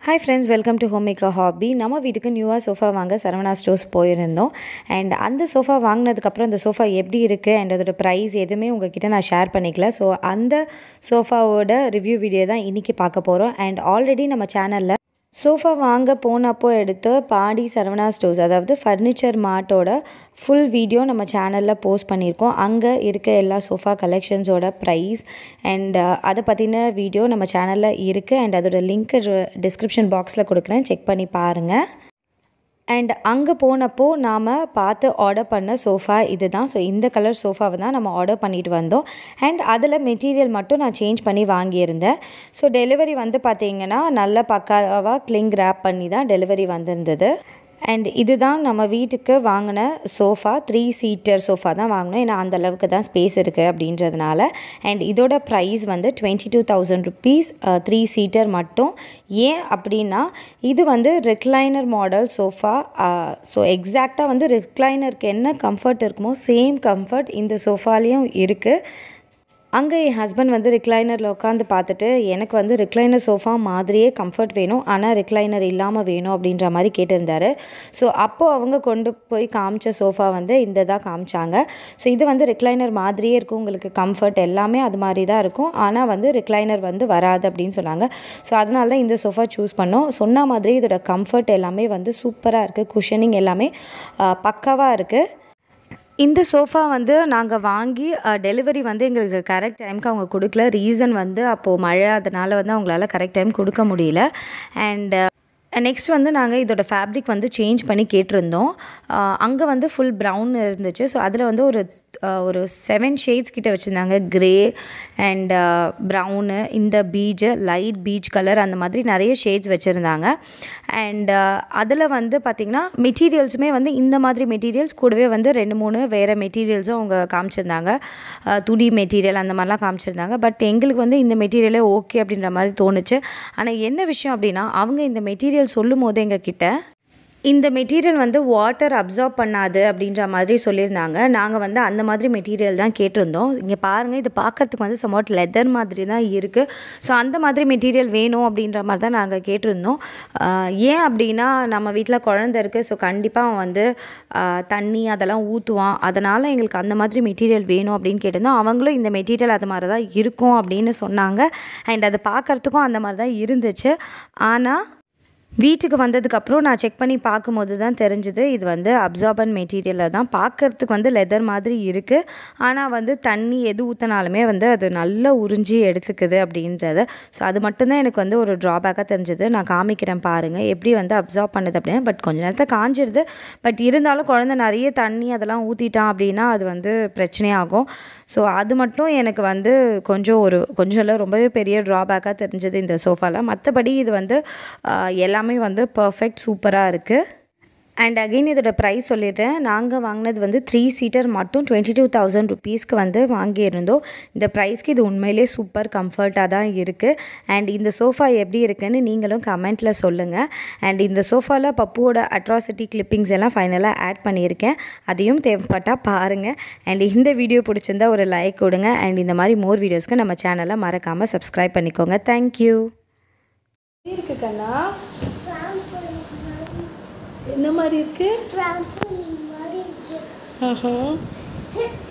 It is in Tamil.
hi friends welcome to home maker hobby நம்ம வீட்டுக்கு நியூவாக சோஃபா வாங்க சரவணா ஸ்டோர்ஸ் போயிருந்தோம் அண்ட் அந்த சோஃபா வாங்கினதுக்கப்புறம் அந்த சோஃபா எப்படி இருக்குது அண்ட் அதோட ப்ரைஸ் எதுவுமே உங்ககிட்ட நான் ஷேர் பண்ணிக்கல ஸோ அந்த சோஃபாவோட ரிவ்யூ வீடியோ தான் இன்றைக்கி பார்க்க போகிறோம் அண்ட் ஆல்ரெடி நம்ம சேனலில் சோஃபா வாங்க போனப்போ எடுத்து பாடி சரவணா ஸ்டோர்ஸ் அதாவது ஃபர்னிச்சர் மார்ட்டோட ஃபுல் வீடியோ நம்ம சேனலில் போஸ்ட் பண்ணியிருக்கோம் அங்கே இருக்க எல்லா சோஃபா கலெக்ஷன்ஸோட ப்ரைஸ் அண்ட் அதை பற்றின வீடியோ நம்ம சேனலில் இருக்குது அண்ட் அதோட லிங்க் டிஸ்கிரிப்ஷன் பாக்ஸில் கொடுக்குறேன் செக் பண்ணி பாருங்கள் அண்ட் அங்கே போனப்போ நாம் பார்த்து ஆர்டர் பண்ண சோஃபா இது தான் ஸோ இந்த கலர் சோஃபாவை தான் நம்ம ஆர்டர் பண்ணிட்டு வந்தோம் அண்ட் அதில் மெட்டீரியல் மட்டும் நான் சேஞ்ச் பண்ணி வாங்கியிருந்தேன் ஸோ டெலிவரி வந்து பார்த்திங்கன்னா நல்ல பக்காவாக கிளிங் ரேப் பண்ணி தான் டெலிவரி வந்திருந்தது அண்ட் இதுதான் நம்ம வீட்டுக்கு வாங்கின சோஃபா த்ரீ சீட்டர் சோஃபா தான் வாங்கினோம் ஏன்னா அந்த அளவுக்கு தான் ஸ்பேஸ் இருக்குது அப்படின்றதுனால அண்ட் இதோட ப்ரைஸ் வந்து twenty two thousand rupees three seater மட்டும் ஏன் அப்படின்னா இது வந்து ரெக்லைனர் மாடல் சோஃபா ஸோ எக்ஸாக்டாக வந்து ரெக்லைனருக்கு என்ன கம்ஃபர்ட் இருக்குமோ சேம் கம்ஃபர்ட் இந்த சோஃபாலேயும் இருக்குது அங்கே என் ஹஸ்பண்ட் வந்து ரிக்ளைனரில் உட்காந்து பார்த்துட்டு எனக்கு வந்து ரிக்ளைனர் சோஃபா மாதிரியே கம்ஃபர்ட் வேணும் ஆனால் ரிக்ளைனர் இல்லாமல் வேணும் அப்படின்ற மாதிரி கேட்டிருந்தாரு ஸோ அப்போது அவங்க கொண்டு போய் காமிச்ச சோஃபா வந்து இந்த தான் காமிச்சாங்க ஸோ இது வந்து ரிக்ளைனர் மாதிரியே இருக்கும் உங்களுக்கு கம்ஃபர்ட் எல்லாமே அது மாதிரி தான் இருக்கும் ஆனால் வந்து ரிக்ளைனர் வந்து வராது அப்படின்னு சொன்னாங்க ஸோ அதனால தான் இந்த சோஃபா சூஸ் பண்ணோம் சொன்ன மாதிரி இதோட கம்ஃபர்ட் எல்லாமே வந்து சூப்பராக இருக்குது குஷனிங் எல்லாமே பக்காவாக இருக்குது இந்த சோஃபா வந்து நாங்கள் வாங்கி டெலிவரி வந்து எங்களுக்கு கரெக்ட் டைமுக்கு அவங்க கொடுக்கல ரீசன் வந்து அப்போது மழை அதனால் வந்து அவங்களால கரெக்ட் டைம் கொடுக்க முடியல அண்ட் நெக்ஸ்ட் வந்து நாங்கள் இதோட ஃபேப்ரிக் வந்து சேஞ்ச் பண்ணி கேட்டிருந்தோம் அங்கே வந்து ஃபுல் ப்ரௌன் இருந்துச்சு ஸோ அதில் வந்து ஒரு ஒரு செவன் ஷேட்ஸ் கிட்ட வச்சுருந்தாங்க க்ரே அண்ட் ப்ரௌனு இந்த பீஜ் லைட் பீச் கலர் அந்த மாதிரி நிறைய ஷேட்ஸ் வச்சுருந்தாங்க அண்ட் அதில் வந்து பார்த்திங்கன்னா மெட்டீரியல்ஸுமே வந்து இந்த மாதிரி மெட்டீரியல்ஸ் கூடவே வந்து ரெண்டு மூணு வேறு மெட்டீரியல்ஸும் அவங்க காமிச்சிருந்தாங்க துணி மெட்டீரியல் அந்த மாதிரிலாம் காமிச்சிருந்தாங்க பட் எங்களுக்கு வந்து இந்த மெட்டீரியலே ஓகே அப்படின்ற மாதிரி தோணுச்சு ஆனால் என்ன விஷயம் அப்படின்னா அவங்க இந்த மெட்டீரியல் சொல்லும் போது எங்கள் கிட்ட இந்த மெட்டீரியல் வந்து வாட்டர் அப்சார்ப் பண்ணாது அப்படின்ற மாதிரி சொல்லியிருந்தாங்க நாங்கள் வந்து அந்த மாதிரி மெட்டீரியல் தான் கேட்டிருந்தோம் இங்கே பாருங்கள் இது பார்க்குறதுக்கு வந்து சம்வாட் லெதர் மாதிரி தான் இருக்குது ஸோ அந்த மாதிரி மெட்டீரியல் வேணும் அப்படின்ற மாதிரி தான் நாங்கள் கேட்டிருந்தோம் ஏன் அப்படின்னா நம்ம வீட்டில் குழந்த இருக்குது ஸோ கண்டிப்பாக அவன் வந்து தண்ணி அதெல்லாம் ஊற்றுவான் அதனால் எங்களுக்கு அந்த மாதிரி மெட்டீரியல் வேணும் அப்படின்னு கேட்டிருந்தோம் அவங்களும் இந்த மெட்டீரியல் அது மாதிரி தான் இருக்கும் அப்படின்னு சொன்னாங்க அண்ட் அது பார்க்குறதுக்கும் அந்த மாதிரி தான் இருந்துச்சு ஆனால் வீட்டுக்கு வந்ததுக்கப்புறம் நான் செக் பண்ணி பார்க்கும்போது தான் தெரிஞ்சுது இது வந்து அப்சார்பன் மெட்டீரியலில் தான் பார்க்குறதுக்கு வந்து லெதர் மாதிரி இருக்குது ஆனால் வந்து தண்ணி எது ஊற்றினாலுமே வந்து அது நல்லா உறிஞ்சி எடுத்துக்குது அப்படின்றது ஸோ அது மட்டும்தான் எனக்கு வந்து ஒரு ட்ராபேக்காக தெரிஞ்சது நான் காமிக்கிறேன் பாருங்கள் எப்படி வந்து அப்சார்ப் பண்ணுது அப்படின்னா பட் கொஞ்ச நேரத்தில் காஞ்சிடுது பட் இருந்தாலும் குழந்த நிறைய தண்ணி அதெல்லாம் ஊற்றிட்டான் அப்படின்னா அது வந்து பிரச்சனையாகும் ஸோ அது மட்டும் எனக்கு வந்து கொஞ்சம் ஒரு கொஞ்சம் இல்லை ரொம்பவே பெரிய ட்ராபேக்காக தெரிஞ்சது இந்த சோஃபாவில் மற்றபடி இது வந்து எல்லாமே வந்து பர்ஃபெக்ட் சூப்பராக இருக்குது அண்ட் அகெயின் இதோட ப்ரைஸ் சொல்லிடுறேன் நாங்கள் வாங்கினது வந்து த்ரீ சீட்டர் மட்டும் டுவெண்ட்டி டூ தௌசண்ட் ருபீஸ்க்கு வந்து வாங்கியிருந்தோம் இந்த ப்ரைஸ்க்கு இது உண்மையிலே சூப்பர் கம்ஃபர்ட்டாக தான் இருக்குது அண்ட் இந்த சோஃபா எப்படி இருக்குன்னு நீங்களும் கமெண்ட்டில் சொல்லுங்கள் அண்ட் இந்த சோஃபாவில் பப்புவோட அட்ராசிட்டி கிளிப்பிங்ஸ் எல்லாம் ஃபைனலாக ஆட் பண்ணியிருக்கேன் அதையும் தேவைப்பட்டால் பாருங்கள் அண்ட் இந்த வீடியோ பிடிச்சிருந்தா ஒரு லைக் கொடுங்க அண்ட் இந்த மாதிரி மோர் வீடியோஸ்க்கு நம்ம சேனலை மறக்காமல் சப்ஸ்கிரைப் பண்ணிக்கோங்க தேங்க்யூ இருக்கு கண்ணா என்ன மாதிரி இருக்கு ஆஹா